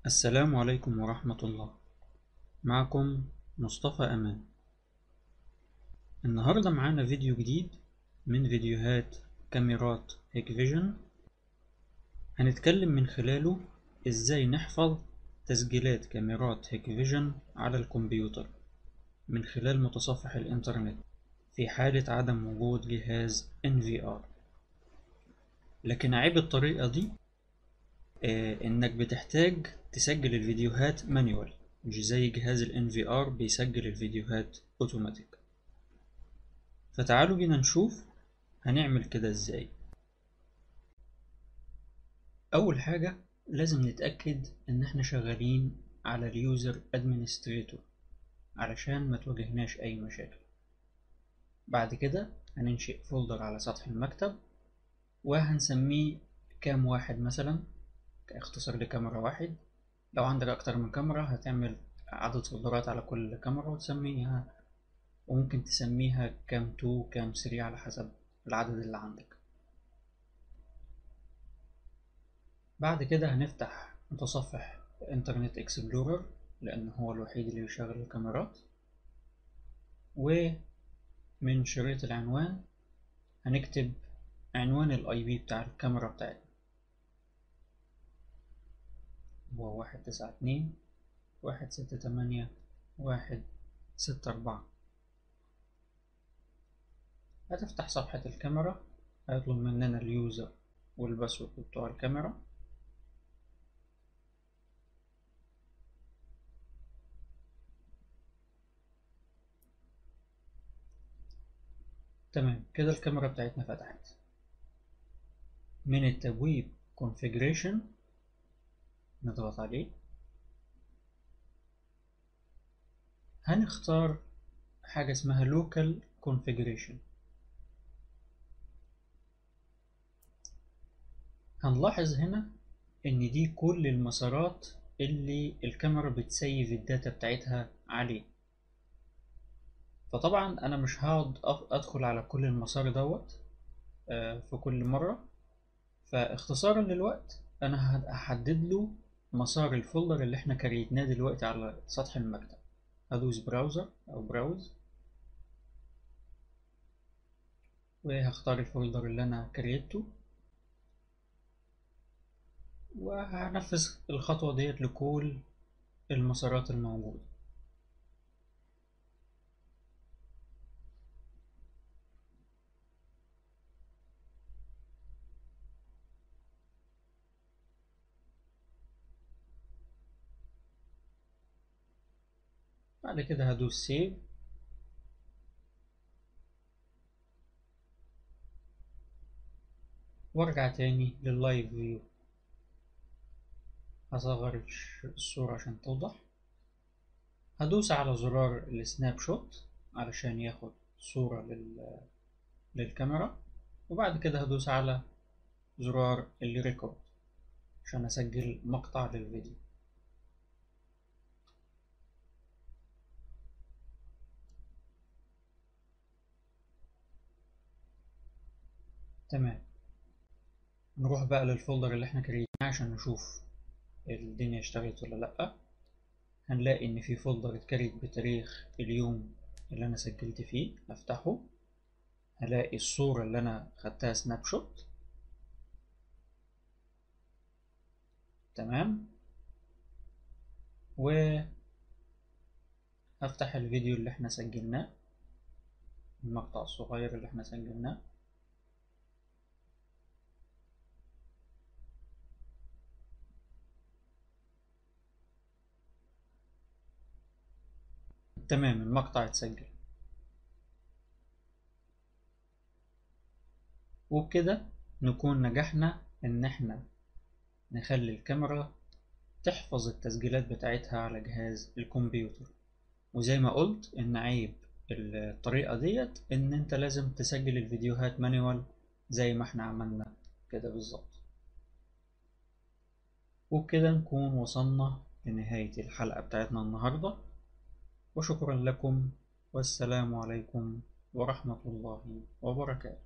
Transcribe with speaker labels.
Speaker 1: السلام عليكم ورحمة الله معكم مصطفى أمان النهاردة معانا فيديو جديد من فيديوهات كاميرات هيك فيجن هنتكلم من خلاله ازاي نحفظ تسجيلات كاميرات هيك فيجن على الكمبيوتر من خلال متصفح الإنترنت في حالة عدم وجود جهاز NVR لكن عيب الطريقة دي آه إنك بتحتاج تسجل الفيديوهات مانيوال مش زي جهاز ال NVR بيسجل الفيديوهات اوتوماتيك فتعالوا بينا نشوف هنعمل كده ازاي أول حاجة لازم نتأكد إن احنا شغالين على اليوزر ادمنستريتور علشان ما تواجهناش أي مشاكل بعد كده هننشئ فولدر على سطح المكتب وهنسميه كام واحد مثلا كاختصار لكاميرا واحد لو عندك أكتر من كاميرا هتعمل عدد فولدرات على كل كاميرا وتسميها وممكن تسميها كام تو كام ثري على حسب العدد اللي عندك بعد كده هنفتح متصفح انترنت اكسبلورر لأن هو الوحيد اللي بيشغل الكاميرات ومن شريط العنوان هنكتب عنوان الاي بي بتاع الكاميرا بتاعتنا هو واحد تسعة اتنين واحد ستة تمانية واحد ستة أربعة هتفتح صفحة الكاميرا هيطلب مننا اليوزر والباسورد بتوع الكاميرا تمام كده الكاميرا بتاعتنا فتحت من التبويب configuration نضغط عليه هنختار حاجة اسمها local configuration هنلاحظ هنا ان دي كل المسارات اللي الكاميرا بتسيف الداتا بتاعتها عليه فطبعا انا مش هقعد ادخل على كل المسار دوت في كل مرة فاختصارا للوقت انا هحدد له مسار الفولدر اللي احنا كريتناه دلوقتي على سطح المكتب هدوس براوزر او براوز وهختار الفولدر اللي انا كريته وهنفذ الخطوة ديت لكل المسارات الموجودة بعد كده هدوس سيف وارجع تاني لللايف فيو هصغر الصورة عشان توضح هدوس على زرار السناب شوت علشان ياخد صورة لل... للكاميرا وبعد كده هدوس على زرار الريكورد عشان اسجل مقطع للفيديو تمام نروح بقى للفولدر اللي احنا كريتناه عشان نشوف الدنيا اشتغلت ولا لأ هنلاقي ان في فولدر اتكريت بتاريخ اليوم اللي انا سجلت فيه افتحه هلاقي الصورة اللي انا خدتها سناب شوت تمام و هفتح الفيديو اللي احنا سجلناه المقطع الصغير اللي احنا سجلناه تمام المقطع اتسجل وبكده نكون نجحنا ان احنا نخلي الكاميرا تحفظ التسجيلات بتاعتها على جهاز الكمبيوتر وزي ما قلت ان عيب الطريقة ديت ان انت لازم تسجل الفيديوهات مانيوال زي ما احنا عملنا كده بالظبط وبكده نكون وصلنا لنهاية الحلقة بتاعتنا النهارده وشكرا لكم والسلام عليكم ورحمة الله وبركاته